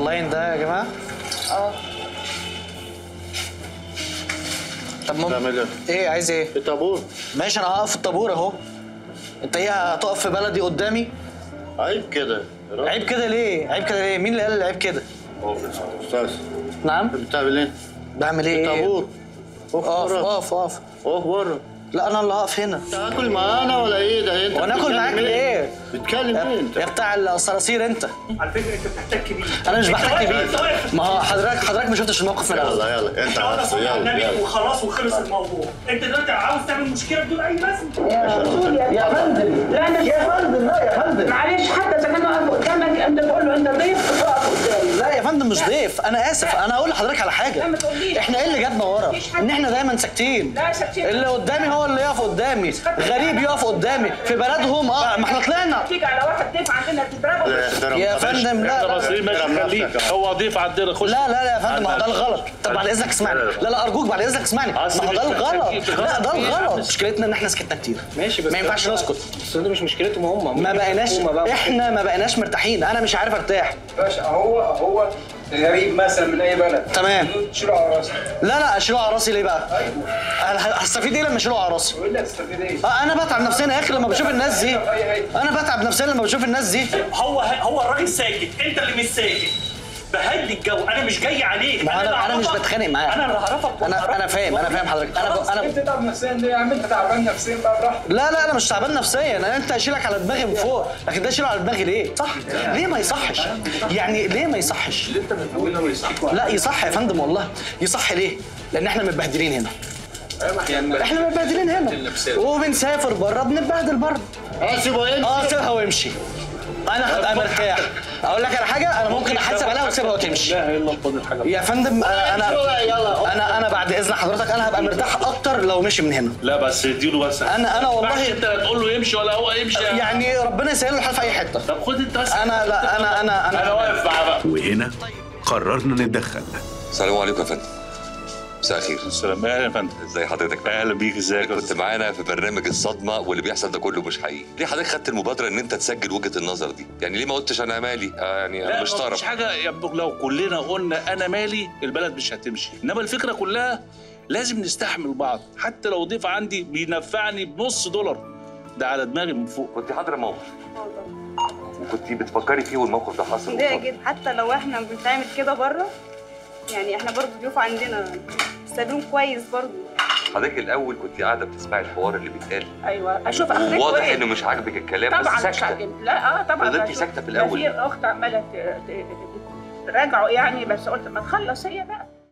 اللاين ده يا جماعه اه طب ممكن تعمل ايه؟ ايه عايز ايه الطابور ماشي انا هقف في الطابور اهو انت ايه هتقف في بلدي قدامي عيب كده يا راجل. عيب كده ليه عيب كده ليه مين اللي قال عيب كده اقف يا استاذ نعم انت بتعمل ايه؟ بعمل ايه الطابور اقف اقف بره اقف اقف اقف بره لا انا اللي هقف هنا انت هاكل معانا ولا ايه ده انت وانا اكل بتتكلم معاك ايه؟ ليه بتتكلم ايه انت؟ يا بتاع الصراصير انت على فكره انت بتحتك بيه انا مش انت بحتك واقف- بيه انت واقف ما هو حضرتك حضرتك ما شفتش الموقف من الاول يلا يلا انت احنا قلنا عارف صلي على يلا النبي يلا وخلاص وخلص الموضوع انت دلوقتي عاوز تعمل مشكله بدون اي لازمه يا رسول يا يا فندم لا مش يا فندم لا يا فندم معلش حتى اذا كان واقف قدامك انت تقول له انت ضيف تقف قدامي لا يا فندم مش ضيف انا اسف انا هقول لحضرتك على حاجه لا، ما تقوليش. احنا ايه اللي جابنا ورا مفيش حد. ان احنا دايما ساكتين لا، ساكتين. اللي قدامي هو اللي يقف قدامي غريب يقف قدامي في بلدهم اه ما احنا طلعنا تيجي على واحد ضيف عندنا تضربه احترم يا نفسك. فندم لا احنا لا مصريين ماشي احترم خليه نفسك. هو ضيف عندنا خش لا لا لا يا فندم ما هو ده الغلط طب بعد اذنك اسمعني لا لا ارجوك بعد اذنك اسمعني ما أصل هو ده مش الغلط محتاجين لا ده غلط. الغلط مشكلتنا ان احنا سكتنا كتير ماشي بس ما ينفعش نسكت بس ده مش مشكلتهم هم ما بقيناش هم بقى احنا ما بقيناش مرتاحين انا مش عارف ارتاح باشا هو هو غريب مثلا من اي بلد تمام. تشيله على راسك لا لا اشيله على راسي ليه بقى؟ انا هستفيد ايه لما اشيله على راسي؟ يقول لك تستفيد ايه؟ اه انا بتعب نفسيا يا اخي لما بشوف الناس دي انا بتعب نفسيا لما بشوف الناس دي هو هو الراجل ساكت انت اللي مش ساكت بهدي الجو انا مش جاي عليك ما اللي انا انا مش هعرفك. بتخانق معاك انا اللي هعرفك انا انا فاهم انا فاهم حضرتك انا ب... انت انا بتتعب نفسيا ليه يا عم انت تعبان نفسيا بقى براحتك لا لا انا مش تعبان نفسيا انا انت اشيلك على دماغي من فوق لكن ده اشيله على دماغي ليه؟ صح ليه ما يصحش؟ يعني ليه ما يصحش؟ لا يصح يا فندم والله يصح ليه؟ لان احنا متبهدلين هنا احنا متبهدلين هنا وبنسافر بره بنتبهدل بره اه سيبه يمشي اه سيبها وامشي انا هبقى مرتاح اقول لك على حاجه انا ممكن احاسب عليها واسيبها وتمشي لا الا فاضل حاجه يا فندم انا انا يلا انا انا بعد اذن حضرتك انا هبقى مرتاح اكتر لو مشي من هنا لا بس اديله بس أنا- أنا والله- ما ينفعش انت لا تقول له يمشي ولا هو يمشي يعني ربنا يسهل له الحال في اي حته طب خد انت بس انا لا انا انا انا, انا واقف معاه بقى وهنا قررنا نتدخل السلام عليكم يا فندم مساء الخير السلام اهلا يا فندم ازي حضرتك اهلا بيك ازيك يا كنت أستاذ؟ معانا في برنامج الصدمه واللي بيحصل ده كله مش حقيقي ليه حضرتك خدت المبادره ان انت تسجل وجهه النظر دي يعني ليه ما قلتش انا مالي آه يعني انا لا مش مش طرف حاجه يا ابني لو كلنا قلنا انا مالي البلد مش هتمشي انما الفكره كلها لازم نستحمل بعض حتى لو ضيف عندي بينفعني بنص دولار ده على دماغي من فوق كنت حاضره موقف وكنت بتفكري فيه والموقف ده حصل مضايقة قصادك. جدا حتى لو احنا بنتعمل كده بره يعني احنا برضو ضيوف عندنا استقبلون كويس برضو حضرتك الاول كنت قاعده بتسمعي الحوار اللي بيتقال ايوه اشوف اخرته واضح ايه انه مش عاجبك الكلام طبعا بس مش ساكته عاجبني. لا اه طبعا فضلتي بشوف. ساكتة في ده الأول. في اخت عماله ت- ت- تراجعوا يعني بس قلت ما تخلص هي بقى